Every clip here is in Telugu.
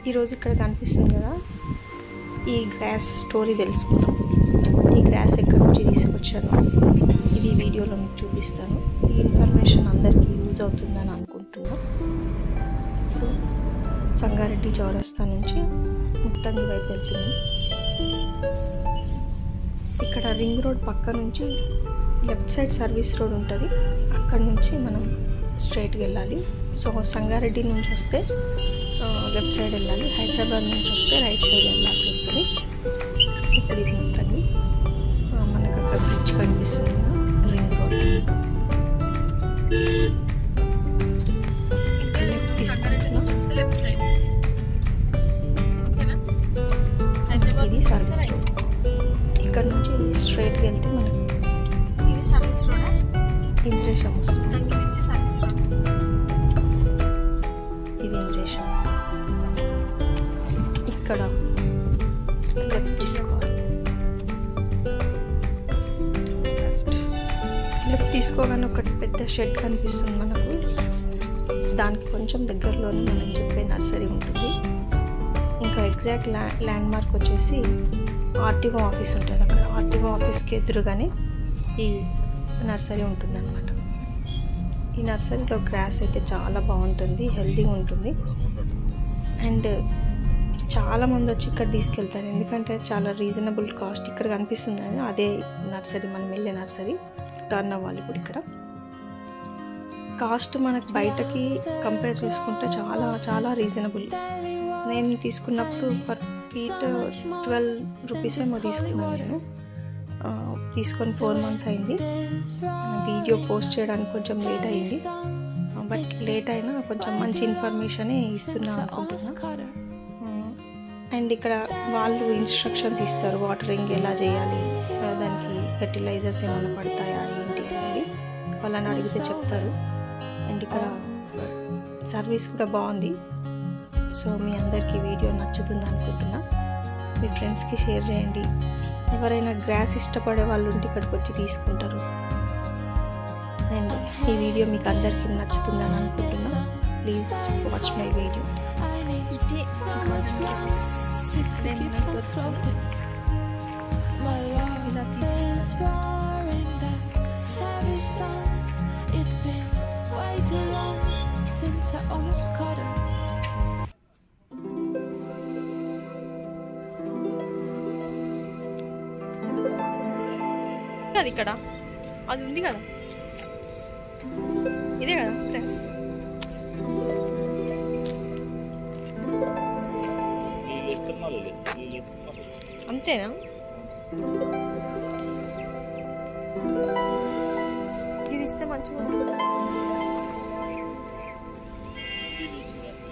ఈరోజు ఇక్కడ కనిపిస్తుంది కదా ఈ గ్రాస్ స్టోరీ తెలుసుకుందాం ఈ గ్రాస్ ఎక్కడి నుంచి తీసుకొచ్చాను ఇది వీడియోలో మీకు చూపిస్తాను ఈ ఇన్ఫర్మేషన్ అందరికీ యూజ్ అవుతుందని అనుకుంటున్నా ఇప్పుడు సంగారెడ్డి చౌరస్తా నుంచి ముత్తంగి వైపు వెళ్తున్నాం ఇక్కడ రింగ్ రోడ్ పక్క నుంచి లెఫ్ట్ సైడ్ సర్వీస్ రోడ్ ఉంటుంది అక్కడ నుంచి మనం స్ట్రైట్కి వెళ్ళాలి సో సంగారెడ్డి నుంచి వస్తే లెఫ్ట్ సైడ్ వెళ్ళాలి హైదరాబాద్ నుంచి వస్తే రైట్ సైడ్ వెళ్ళాల్సి వస్తుంది ఇప్పుడు ఇది మొత్తాన్ని ఆ, మనకు అక్కడ బ్రిడ్జ్ కనిపిస్తుంది కదా రింగ్ రోడ్ ఇక్కడ లెఫ్ట్ తీసుకుంటున్నాం ఇది సర్వీస్ రోడ్ ఇక్కడ నుంచి స్ట్రైట్కి వెళ్తే మనకి ఇది సర్వీస్ రోడ్ ఇంద్రేషం వస్తుంది తంగి నుంచి సర్వీస్ రోడ్ ఇది ఇంద్రేషం ఇక్కడ లెఫ్ట్ తీసుకోవాలి లెఫ్ట్ తీసుకోగానే ఒకటి పెద్ద షెడ్ కనిపిస్తుంది మనకు దానికి కొంచెం దగ్గరలోనే మనం చెప్పే నర్సరీ ఉంటుంది ఇంకా ఎగ్జాక్ట్ ల్యా ల్యాండ్ మార్క్ వచ్చేసి ఆర్టీఓ ఆఫీస్ ఉంటుంది అక్కడ ఆర్టీఓ ఆఫీస్కి ఎదురుగానే ఈ నర్సరీ ఉంటుందన్నమాట ఈ నర్సరీలో గ్రాస్ అయితే చాలా బాగుంటుంది హెల్తీగా ఉంటుంది అండ్ చాలా మంది వచ్చి ఇక్కడ తీసుకెళ్తారు ఎందుకంటే చాలా రీజనబుల్ కాస్ట్ ఇక్కడ కనిపిస్తుంది కదా అదే నర్సరీ మనం వెళ్ళే నర్సరీ టర్న్ అవ్వాలి ఇప్పుడు ఇక్కడ కాస్ట్ మనకు బయటకి కంపేర్ చేసుకుంటే చాలా చాలా రీజనబుల్ నేను తీసుకున్నప్పుడు పర్ ఫీట్ ట్వెల్వ్ రూపీస్ ఏమో తీసుకున్నాను నేను ఆ, తీసుకొని ఫోర్ మంత్స్ అయింది వీడియో పోస్ట్ చేయడానికి కొంచెం లేట్ అయింది బట్ లేట్ అయినా కొంచెం మంచి ఇన్ఫర్మేషనే ఇస్తున్నా అనుకుంటున్నా అండ్ ఇక్కడ వాళ్ళు ఇన్స్ట్రక్షన్స్ ఇస్తారు వాటరింగ్ ఎలా చేయాలి ఆ, దానికి ఫెర్టిలైజర్స్ ఏమైనా పడతాయా ఏంటి అనేది వాళ్ళని అడిగితే చెప్తారు అండ్ ఇక్కడ సర్వీస్ కూడా బాగుంది సో మీ అందరికీ వీడియో నచ్చుతుంది అనుకుంటున్నా మీ ఫ్రెండ్స్కి షేర్ చేయండి ఎవరైనా గ్రాస్ ఇష్టపడే వాళ్ళు ఉంటే ఇక్కడికి వచ్చి తీసుకుంటారు అండ్ ఈ వీడియో మీకు అందరికీ నచ్చుతుందని అనుకుంటున్నా ప్లీజ్ వాచ్ మై వీడియో ఇదే గ్రాస్ ఇక్కడే మనకు దొరుకుతుంది. ఇలా తీసిస్తారు అది ఇక్కడ అది ఉంది కదా ఇదే కదా గ్రాస్ నీళ్ళు వేస్తే మళ్ళీ వేస్తే నీళ్ళు వేస్తే మళ్ళీ వేస్తే. అంతేనా ఇది ఇస్తే మంచిగా ఉంటుంది. నీళ్ళు వేసినాక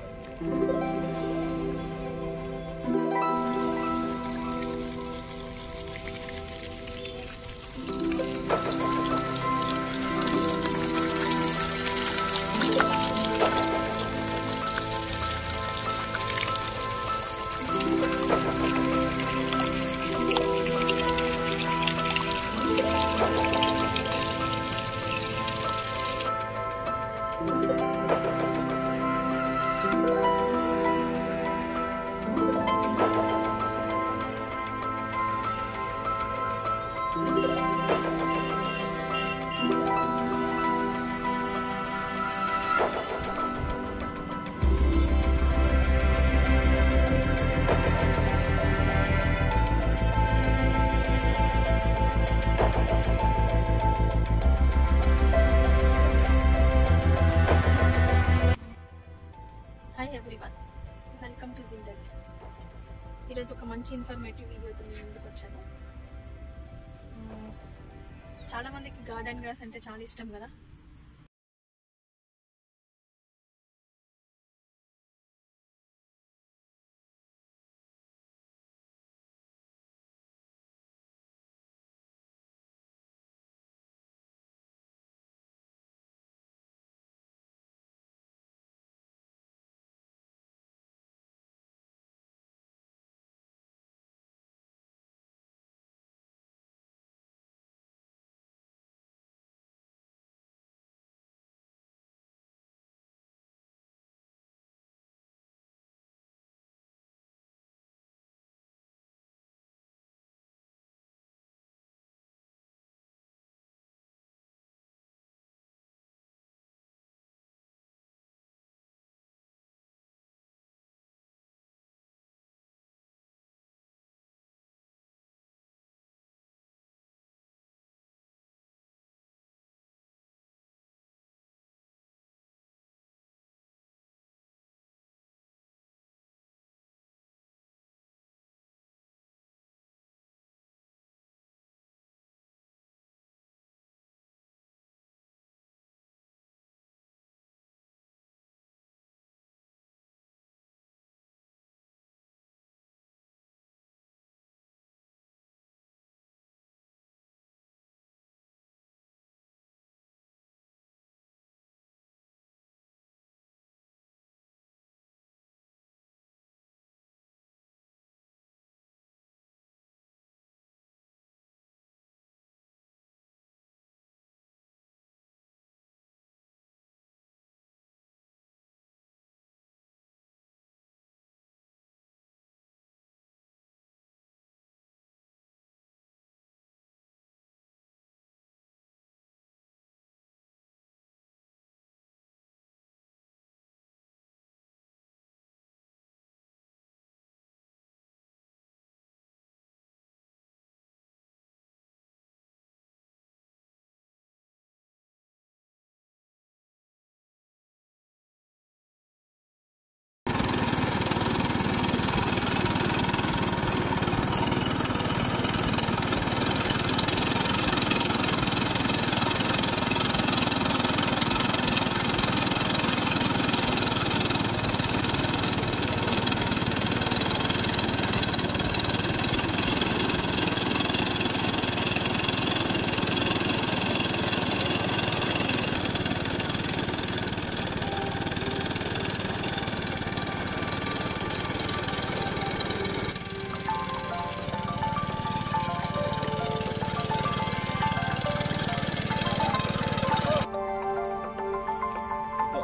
హాయ్ ఎవ్రీవన్ వెల్కమ్ టు జిందగీ ఈరోజు ఒక మంచి ఇన్ఫర్మేటివ్ వీడియోతో నేను ముందుకు వచ్చాను మ్మ్. చాలా మందికి గార్డెన్ గ్రాస్ అంటే చాలా ఇష్టం కదా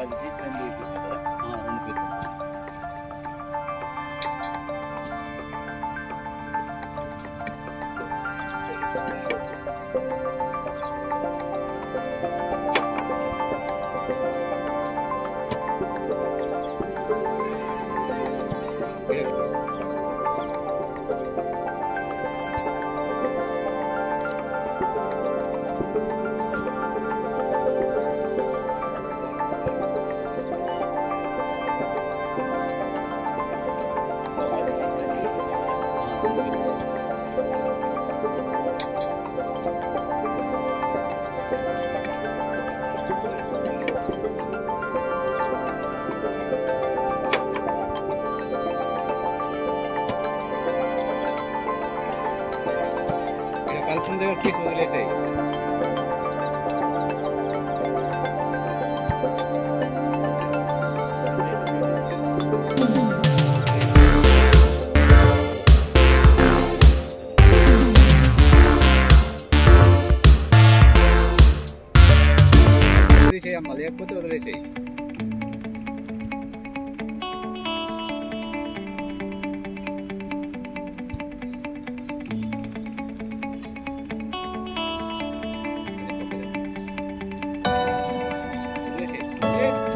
అది తీసి రెండు ఇప్పిస్తా కదా ఆ, రెండు పీసులు అది తీసి రెండు ఇప్పిస్తా కదా ఆ, రెండు పీసులు ఇక్కడ కలుపుకున్న దగ్గర పీస్ వదిలేసాయి వదిలేసాయి అమ్మ లేకపోతే వదిలేసాయి వదిలేసాయి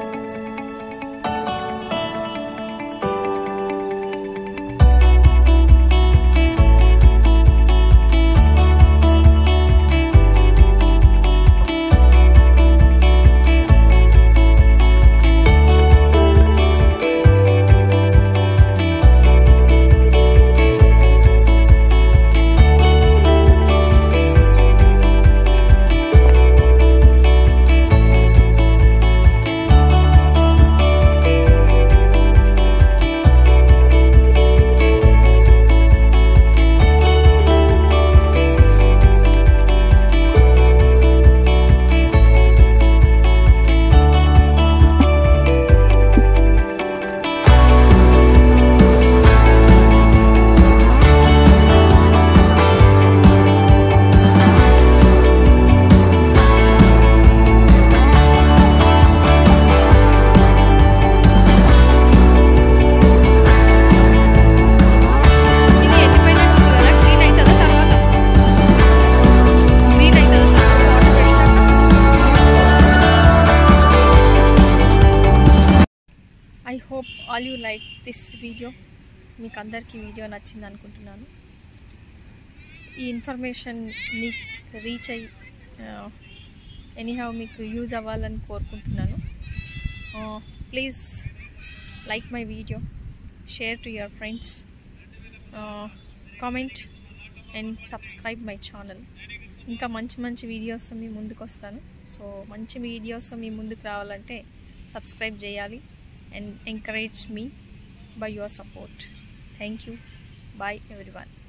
ఇది ఎండిపోయినట్టు ఉంది కదా క్లీన్ అవుతుందా తర్వాత క్లీన్ అవుతుందా తర్వాత water I hope all you like this video మీకు అందరికీ వీడియో నచ్చింది అనుకుంటున్నాను ఈ ఇన్ఫర్మేషన్ మీకు రీచ్ అయ్యి ఎనీహౌ మీకు యూజ్ అవ్వాలని కోరుకుంటున్నాను please like my video share to your friends comment and subscribe my channel ఇంకా మంచి మంచి వీడియోస్ మీ ముందుకు వస్తాను సో మంచి వీడియోస్ మీ ముందుకు రావాలంటే సబ్స్క్రైబ్ చేయాలి అండ్ ఎంకరేజ్ మీ by your support thank you bye everyone